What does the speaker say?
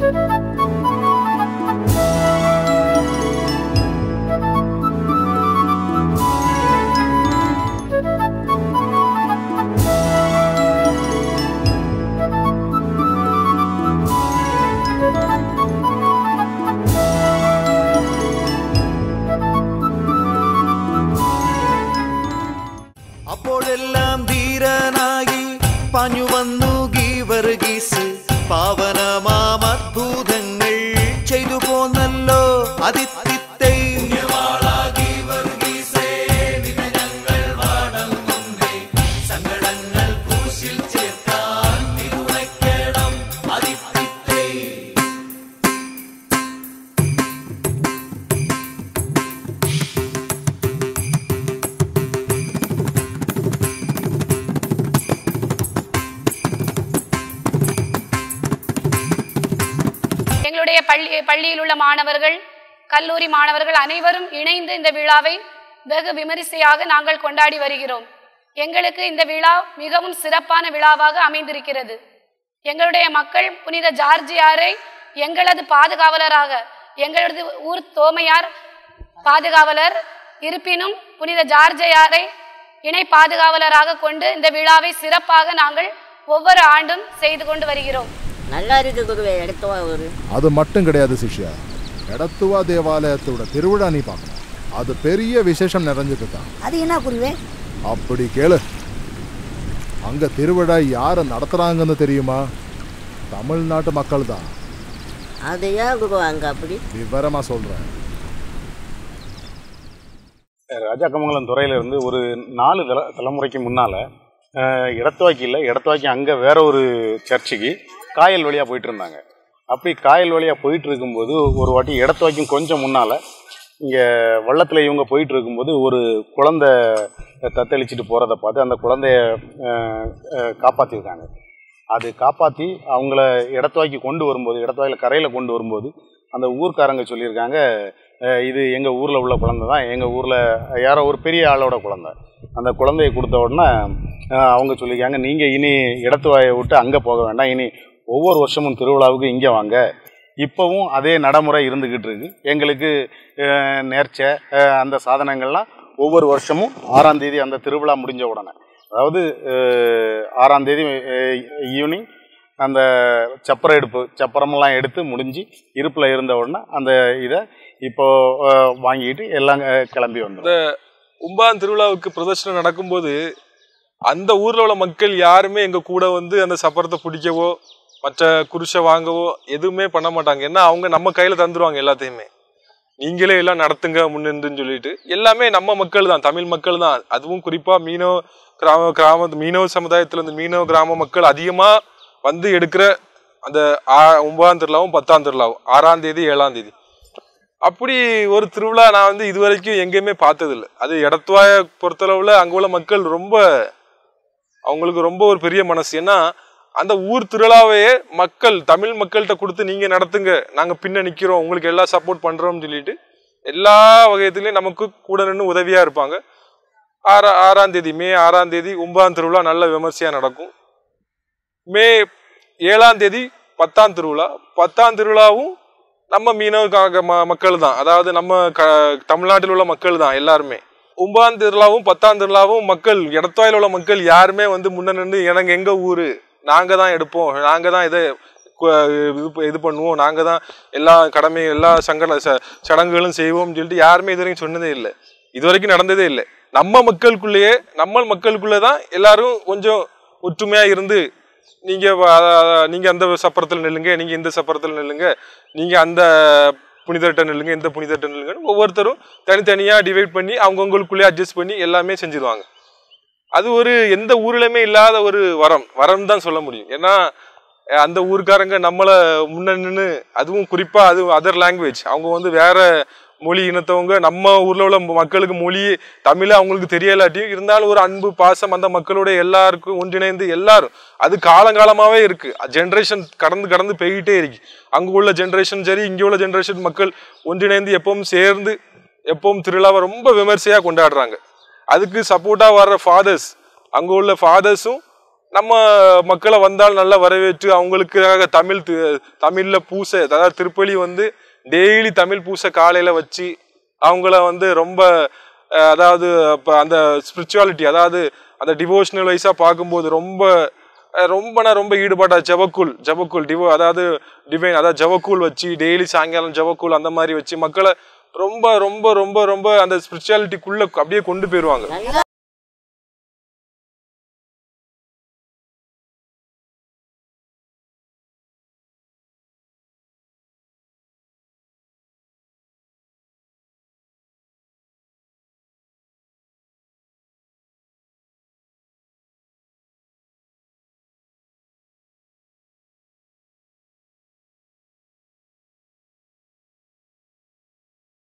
അപ്പോഴെല്ലാം ധീരനായി പാഞ്ഞു വന്നു ഗീവർഗീസ് പാവനമാം അത്ഭുതങ്ങൾ ചെയ്തു പോന്നല്ലോ അതിത്തിത്തൈ സങ്കടങ്ങൾ കൂശിൽ ചേർക്കാൻ തിരുവയ്ക്കണം അതിത്തിത്തൈ எங்களுடைய பள்ளி பள்ளியில் உள்ள மாணவர்கள் கல்லூரி மாணவர்கள் அனைவரும் இணைந்து இந்த விழாவை வெகு விமரிசையாக நாங்கள் கொண்டாடி வருகிறோம் எங்களுக்கு இந்த விழா மிகவும் சிறப்பான விழாவாக அமைந்திருக்கிறது எங்களுடைய மக்கள் புனித ஜார்ஜியாரை எங்களது பாதுகாவலராக எங்களது ஊர் தோமையார் பாதுகாவலர் இருப்பினும் புனித ஜார்ஜியாரை இணை பாதுகாவலராக கொண்டு இந்த விழாவை சிறப்பாக நாங்கள் ஒவ்வொரு ஆண்டும் செய்து கொண்டு வருகிறோம் நல்லா இருக்கு குருவே எடுத்துவா ஒரு அது மட்டும் கிடையாது சிஷ்யா எடத்துவா தேவாலயத்தோட திருவிழா நீ பார்க்கணும் அது பெரிய விசேஷம் நிறைஞ்சிட்டு தான் அது என்ன குருவே அப்படி கேளு அங்க திருவிழா யாரை நடத்துறாங்கன்னு தெரியுமா தமிழ்நாட்டு மக்கள் தான் அது ஏன் குரு அங்க அப்படி விவரமா சொல்றேன் ராஜாக்கமங்கலம் துறையிலிருந்து ஒரு நாலு தல தலைமுறைக்கு முன்னால் இடத்துவாக்கியில் இடத்துவாக்கி அங்கே வேற ஒரு சர்ச்சுக்கு காயல் வழியாக போயிட்டு இருந்தாங்க அப்படி காயல் வழியாக போயிட்டு இருக்கும்போது ஒரு வாட்டி இடத்துவாக்கும் கொஞ்சம் முன்னால் இங்கே வள்ளத்தில் இவங்க போயிட்டு இருக்கும்போது ஒரு குழந்தை தத்தளிச்சிட்டு போகிறத பார்த்து அந்த குழந்தைய அஹ், அஹ், காப்பாற்றிருக்காங்க அது காப்பாற்றி அவங்கள இடத்துவாக்கி கொண்டு வரும்போது இடத்துவாயில் கரையில் கொண்டு வரும்போது அந்த ஊர்க்காரங்க சொல்லியிருக்காங்க அஹ் இது எங்கள் ஊரில் உள்ள குழந்தை தான் எங்கள் ஊரில் யாரோ ஒரு பெரிய ஆளோட குழந்தை அந்த குழந்தைய கொடுத்த உடனே அஹ் அவங்க சொல்லியிருக்காங்க நீங்கள் இனி இடத்துவாயை விட்டு அங்கே போக வேண்டாம் இனி ஒவ்வொரு வருஷமும் திருவிழாவுக்கு இங்கே வாங்க இப்போவும் அதே நடைமுறை இருந்துக்கிட்டு இருக்கு எங்களுக்கு அஹ், நேர்ச்சை அஹ், அந்த சாதனங்கள்லாம் ஒவ்வொரு வருஷமும் ஆறாம் தேதி அந்த திருவிழா முடிஞ்ச உடனே அதாவது அஹ், ஆறாம் தேதி ஈவினிங் அந்த சப்பரம் எடுப்பு சப்பரமெல்லாம் எடுத்து முடிஞ்சு இருப்பில் இருந்த உடனே அந்த இதை இப்போ அஹ், வாங்கிட்டு எல்லாம் அஹ், கிளம்பி வந்துடும் உம்பான் திருவிழாவுக்கு பிரதர்ஷனம் நடக்கும்போது அந்த ஊர்ல உள்ள மக்கள் யாருமே எங்க கூட வந்து அந்த சப்பரத்தை பிடிக்கவோ மற்ற குருஷை வாங்கவோ எதுவுமே பண்ண மாட்டாங்க ஏன்னா அவங்க நம்ம கையில தந்துருவாங்க எல்லாத்தையுமே நீங்களே எல்லாம் நடத்துங்க முன்னின்றுன்னு சொல்லிட்டு எல்லாமே நம்ம மக்கள் தான் தமிழ் மக்கள் தான் அதுவும் குறிப்பா மீனவ கிராம கிராம மீனவ சமுதாயத்துல இருந்து மீனவ கிராம மக்கள் அதிகமா வந்து எடுக்கிற அந்த ஆ- ஒன்பதாம் திருவிழாவும் பத்தாம் திருவிழாவும் ஆறாம் தேதி ஏழாம் தேதி அப்படி ஒரு திருவிழா நான் வந்து இது வரைக்கும் எங்கேயுமே பார்த்ததில்ல அது இடத்துவாய பொறுத்தளவுல அங்க உள்ள மக்கள் ரொம்ப அவங்களுக்கு ரொம்ப ஒரு பெரிய மனசு ஏன்னா அந்த ஊர் திருவிழாவையே மக்கள் தமிழ் மக்கள்கிட்ட கொடுத்து நீங்க நடத்துங்க நாங்க பின்ன நிக்கிறோம் உங்களுக்கு எல்லாம் சப்போர்ட் பண்றோம்னு சொல்லிட்டு எல்லா வகையத்திலயும் நமக்கு கூட நின்று உதவியா இருப்பாங்க ஆறா ஆறாம் தேதி மே ஆறாம் தேதி ஒன்பதாம் திருவிழா நல்ல விமர்சையா நடக்கும் மே ஏழாம் தேதி பத்தாம் திருவிழா பத்தாம் திருவிழாவும் நம்ம மீனவ க- ம- மக்கள் தான் அதாவது நம்ம க தமிழ்நாட்டில் உள்ள மக்கள் தான் எல்லாருமே ஒன்பதாம் திருவிழாவும் பத்தாம் திருவிழாவும் மக்கள் இடத்தாயில் உள்ள மக்கள் யாருமே வந்து முன்ன நின்று எனக்கு எங்க ஊரு நாங்க தான் எடுப்போம் நாங்க தான் இதை கு- இது ப- இது பண்ணுவோம் நாங்க தான் எல்லா கடமை எல்லா சங்கட ச- சடங்குகளும் செய்வோம்னு சொல்லிட்டு யாருமே இது வரைக்கும் சொன்னதே இல்லை இது வரைக்கும் நடந்ததே இல்லை நம்ம மக்களுக்குள்ளேயே நம்ம மக்களுக்குள்ளே தான் எல்லாரும் கொஞ்சம் ஒற்றுமையா இருந்து நீங்க வ- அ- நீங்க அந்த சப்பரத்தில் நில்லுங்க நீங்க இந்த சப்பரத்தில் நில்லுங்க நீங்க அந்த புனிதர்கிட்ட நில்லுங்க இந்த புனிதர்கிட்ட நில்லுங்கன்னு ஒவ்வொருத்தரும் தனித்தனியா டிவைட் பண்ணி அவங்கவுங்களுக்குள்ளே அட்ஜஸ்ட் பண்ணி எல்லாமே செஞ்சிருவாங்க அது ஒரு எந்த ஊர்லயுமே இல்லாத ஒரு வரம் வரம் தான் சொல்ல முடியும் ஏன்னா அஹ், அந்த ஊர்க்காரங்க நம்மளை முன்ன நின்று அதுவும் குறிப்பா அது அதர் லாங்குவேஜ் அவங்க வந்து வேற மொழி இனத்தவங்க நம்ம ஊர்ல உள்ள மக்களுக்கு மொழி தமிழ் அவங்களுக்கு தெரியலாட்டியும் இருந்தாலும் ஒரு அன்பு பாசம் அந்த மக்களோட எல்லாருக்கும் ஒன்றிணைந்து எல்லாரும் அது காலங்காலமாவே இருக்கு ஜென்ரேஷன் கடந்து கடந்து போய்கிட்டே இருக்கு அங்க உள்ள ஜென்ரேஷன் சரி இங்க உள்ள ஜென்ரேஷன் மக்கள் ஒன்றிணைந்து எப்பவும் சேர்ந்து எப்பவும் திருவிழாவை ரொம்ப விமர்சையா கொண்டாடுறாங்க அதுக்கு சப்போர்ட்டா வர்ற ஃபாதர்ஸ் அங்க உள்ள ஃபாதர்ஸும் நம்ம மக்களை வந்தால் நல்லா வரவேற்று அவங்களுக்காக தமிழ் தி- தமிழ்ல பூசை அதாவது திருப்பலி வந்து டெய்லி தமிழ் பூசை காலையில வச்சு அவங்கள வந்து ரொம்ப அஹ், அதாவது இப்போ அந்த ஸ்பிரிச்சுவாலிட்டி அதாவது அந்த டிவோஷனல் வைஸாக பார்க்கும்போது ரொம்ப அஹ், ரொம்பனா ரொம்ப ஈடுபாட்டா ஜபக்கூல் ஜபக்கூல் டிவோ அதாவது டிவைன் அதாவது ஜபக்கூல் வச்சு டெய்லி சாயங்காலம் ஜபக்கூல் அந்த மாதிரி வச்சு மக்களை ரொம்ப ரொம்ப ரொம்ப ரொம்ப அந்த ஸ்பிரிச்சுவாலிட்டிக்குள்ள அப்படியே கொண்டு போயிடுவாங்க நல்லா